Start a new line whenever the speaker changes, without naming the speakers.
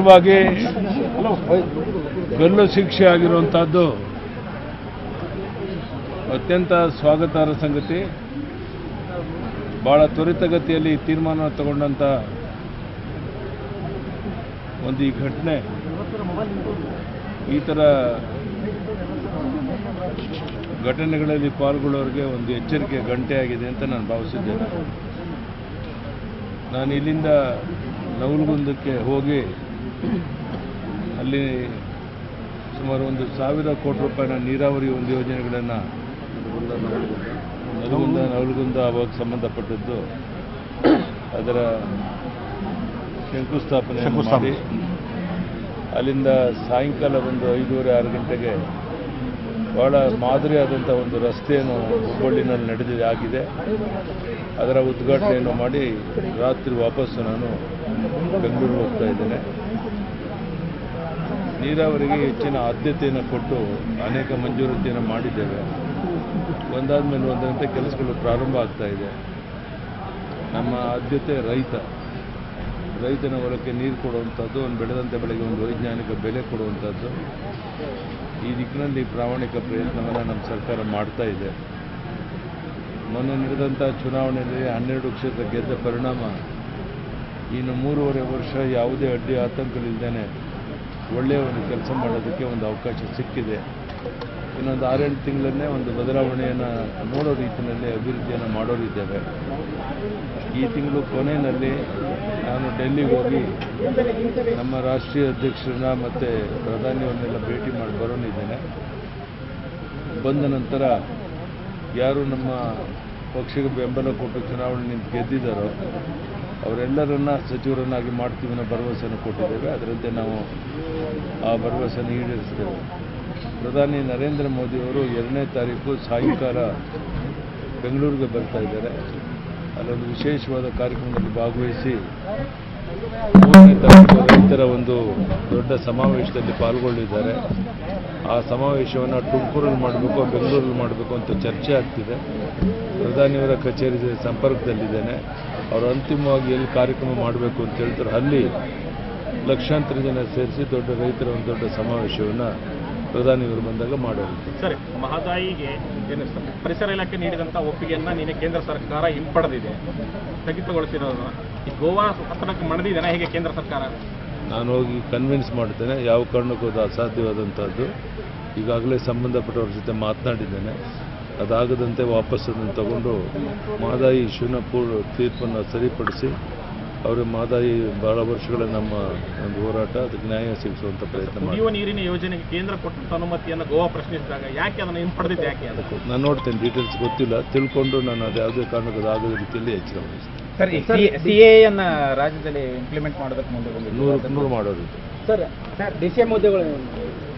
ನೇರವಾಗಿ ಗಲ್ಲು ಶಿಕ್ಷೆ ಆಗಿರುವಂಥದ್ದು ಅತ್ಯಂತ ಸ್ವಾಗತಾರ್ಹ ಸಂಗತಿ ಭಾಳ ತ್ವರಿತಗತಿಯಲ್ಲಿ ಈ ತೀರ್ಮಾನ ತಗೊಂಡಂಥ ಒಂದು ಈ ಘಟನೆ ಈ ಥರ ಘಟನೆಗಳಲ್ಲಿ ಪಾಲ್ಗೊಳ್ಳೋರಿಗೆ ಒಂದು ಎಚ್ಚರಿಕೆ ಗಂಟೆ ಆಗಿದೆ ಅಂತ ನಾನು ಭಾವಿಸಿದ್ದೇನೆ ನಾನು ಇಲ್ಲಿಂದ ನವಲಗುಂದಕ್ಕೆ ಹೋಗಿ ಅಲ್ಲಿ ಸುಮಾರು ಒಂದು ಸಾವಿರ ಕೋಟಿ ರೂಪಾಯಿನ ನೀರಾವರಿ ಒಂದು ಯೋಜನೆಗಳನ್ನು ನವಲಗುಂದ ನವಲಗುಂದ ಅವಾಗ ಸಂಬಂಧಪಟ್ಟದ್ದು ಅದರ ಶಂಕುಸ್ಥಾಪನೆ ಮಾಡಿ ಅಲ್ಲಿಂದ ಸಾಯಂಕಾಲ ಒಂದು ಐದೂವರೆ ಆರು ಗಂಟೆಗೆ ಭಾಳ ಮಾದರಿಯಾದಂಥ ಒಂದು ರಸ್ತೆಯನ್ನು ಹುಬ್ಬಳ್ಳಿನಲ್ಲಿ ನಡೆದಿದೆ ಆಗಿದೆ ಅದರ ಉದ್ಘಾಟನೆಯನ್ನು ಮಾಡಿ ರಾತ್ರಿ ವಾಪಸ್ಸು ನಾನು ಬೆಂಗಳೂರಿಗೆ ಹೋಗ್ತಾ ಇದ್ದೇನೆ ನೀರಾವರಿಗೆ ಹೆಚ್ಚಿನ ಆದ್ಯತೆಯನ್ನು ಕೊಟ್ಟು ಅನೇಕ ಮಂಜೂರಾತಿಯನ್ನು ಮಾಡಿದ್ದೇವೆ ಒಂದಾದ ಮೇಲೆ ಒಂದಂತೆ ಕೆಲಸಗಳು ಪ್ರಾರಂಭ ಆಗ್ತಾ ಇದೆ ನಮ್ಮ ಆದ್ಯತೆ ರೈತ ರೈತನ ಹೊಲಕ್ಕೆ ನೀರು ಕೊಡುವಂಥದ್ದು ಒಂದು ಬೆಳೆದಂಥ ಬೆಳೆಗೆ ಒಂದು ವೈಜ್ಞಾನಿಕ ಬೆಲೆ ಕೊಡುವಂಥದ್ದು ಈ ದಿಕ್ಕಿನಲ್ಲಿ ಪ್ರಾಮಾಣಿಕ ಪ್ರಯತ್ನವನ್ನು ನಮ್ಮ ಸರ್ಕಾರ ಮಾಡ್ತಾ ಇದೆ ಮೊನ್ನೆ ನಡೆದಂಥ ಚುನಾವಣೆಯಲ್ಲಿ ಹನ್ನೆರಡು ಕ್ಷೇತ್ರ ಗೆದ್ದ ಪರಿಣಾಮ ಇನ್ನು ಮೂರುವರೆ ವರ್ಷ ಯಾವುದೇ ಅಡ್ಡಿ ಆತಂಕಗಳಿಲ್ಲದೇ ಒಳ್ಳೆಯ ಒಂದು ಕೆಲಸ ಮಾಡೋದಕ್ಕೆ ಒಂದು ಅವಕಾಶ ಸಿಕ್ಕಿದೆ ಇನ್ನೊಂದು ಆರೆಂಟು ತಿಂಗಳನ್ನೇ ಒಂದು ಬದಲಾವಣೆಯನ್ನು ನೋಡೋ ರೀತಿಯಲ್ಲಿ ಅಭಿವೃದ್ಧಿಯನ್ನು ಮಾಡೋರಿದ್ದೇವೆ ಈ ತಿಂಗಳು ಕೊನೆಯಲ್ಲಿ ನಾನು ಡೆಲ್ಲಿಗೆ ಹೋಗಿ ನಮ್ಮ ರಾಷ್ಟ್ರೀಯ ಅಧ್ಯಕ್ಷರನ್ನ ಮತ್ತು ಪ್ರಧಾನಿಯವರನ್ನೆಲ್ಲ ಭೇಟಿ ಮಾಡಿ ಬರೋನಿದ್ದೇನೆ ಬಂದ ನಂತರ ಯಾರು ನಮ್ಮ ಪಕ್ಷಕ್ಕೆ ಬೆಂಬಲ ಕೊಟ್ಟು ಚುನಾವಣೆ ನಿಂತು ಗೆದ್ದಿದ್ದಾರೋ ಅವರೆಲ್ಲರನ್ನ ಸಚಿವರನ್ನಾಗಿ ಮಾಡ್ತೀವಿ ಅನ್ನೋ ಭರವಸೆಯನ್ನು ಕೊಟ್ಟಿದ್ದೇವೆ ಅದರಂತೆ ನಾವು ಆ ಭರವಸೆಯನ್ನು ಈಡೇರಿಸ್ತೇವೆ ಪ್ರಧಾನಿ ನರೇಂದ್ರ ಮೋದಿಯವರು ಎರಡನೇ ತಾರೀಕು ಸಾಯಂಕಾಲ ಬೆಂಗಳೂರಿಗೆ ಬರ್ತಾ ಇದ್ದಾರೆ ಅಲ್ಲೊಂದು ವಿಶೇಷವಾದ ಕಾರ್ಯಕ್ರಮದಲ್ಲಿ ಭಾಗವಹಿಸಿ ಮೂರನೇ ತಾರೀಕು ರೈತರ ಒಂದು ದೊಡ್ಡ ಸಮಾವೇಶದಲ್ಲಿ ಪಾಲ್ಗೊಳ್ಳಿದ್ದಾರೆ ಆ ಸಮಾವೇಶವನ್ನು ತುಮಕೂರಲ್ಲಿ ಮಾಡಬೇಕು ಬೆಂಗಳೂರಲ್ಲಿ ಮಾಡಬೇಕು ಅಂತ ಚರ್ಚೆ ಆಗ್ತಿದೆ ಪ್ರಧಾನಿಯವರ ಕಚೇರಿ ಸಂಪರ್ಕದಲ್ಲಿದ್ದೇನೆ ಅವರು ಅಂತಿಮವಾಗಿ ಎಲ್ಲಿ ಕಾರ್ಯಕ್ರಮ ಮಾಡಬೇಕು ಅಂತ ಹೇಳ್ತಾರೆ ಅಲ್ಲಿ ಲಕ್ಷಾಂತರ ಜನ ಸೇರಿಸಿ ದೊಡ್ಡ ರೈತರ ಒಂದು ದೊಡ್ಡ ಸಮಾವೇಶವನ್ನು ಪ್ರಧಾನಿಯವರು ಬಂದಾಗ ಮಾಡೋರು
ಸರಿ ಮಹದಾಯಿಗೆ ಏನು ಸರ್, ಪರಿಸರ ಇಲಾಖೆ ನೀಡಿದಂಥ ಒಪ್ಪಿಗೆಯನ್ನ ನಿನ್ನೆ ಕೇಂದ್ರ ಸರ್ಕಾರ ಹಿಂಪಡೆದಿದೆ ಸ್ಥಗಿತಗೊಳಿಸಿರೋದನ್ನ ಈ ಗೋವಾ ಹತ್ತಿರಕ್ಕೆ ಮಣದಿದೆನಾ ಹೇಗೆ ಕೇಂದ್ರ ಸರ್ಕಾರ
ನಾನು ಹೋಗಿ ಕನ್ವಿನ್ಸ್ ಮಾಡ್ತೇನೆ ಯಾವ ಕಾರಣಕ್ಕೂ ಅದು ಅಸಾಧ್ಯವಾದಂಥದ್ದು ಈಗಾಗಲೇ ಸಂಬಂಧಪಟ್ಟವ್ರ ಜೊತೆ ಮಾತನಾಡಿದ್ದೇನೆ ಅದಾಗದಂತೆ ವಾಪಸ್ ಅದನ್ನು ತಗೊಂಡು ಮಾದಾಯಿ ಇಶ್ಯೂನ ಪೂರ್ಣ ತೀರ್ಪನ್ನು ಸರಿಪಡಿಸಿ ಅವರ ಮಾದಾಯಿ ಬಹಳ ವರ್ಷಗಳ ನಮ್ಮ ಒಂದು ಹೋರಾಟ ಅದಕ್ಕೆ ನ್ಯಾಯ ಸಿಗಿಸುವಂಥ ಪ್ರಯತ್ನ ಮಾಡಿ
ಕುಡಿಯುವ ನೀರಿನ ಯೋಜನೆಗೆ ಕೇಂದ್ರ ಕೊಟ್ಟಂತ ಅನುಮತಿಯನ್ನು ಗೋವಾ ಪ್ರಶ್ನಿಸಿದಾಗ ಯಾಕೆ ಅದನ್ನು ಹಿಂಪಡೆದಿದ್ದು ಯಾಕೆ ಅಂತ
ನಾನು ನೋಡ್ತೇನೆ ಡೀಟೇಲ್ಸ್ ಗೊತ್ತಿಲ್ಲ ತಿಳ್ಕೊಂಡು ನಾನು ಅದು ಯಾವುದೇ ಕಾರಣಕ್ಕೂ ಅದು ಆಗದ ರೀತಿಯಲ್ಲಿ ಎಚ್ಚರ ವಹಿಸ್ತೇನೆ
ಸರ್ ಸಿ ಎನ್ನ ರಾಜ್ಯದಲ್ಲಿ ಇಂಪ್ಲಿಮೆಂಟ್ ಮಾಡೋದಕ್ಕೆ ಮುಂದೆ ಬಂದಿದೆ
ನೂರು ನೂರು ಮಾಡೋದು
ಸರ್ ಡಿ ಸಿ ಎಂ ಹುದ್ದೆಗಳು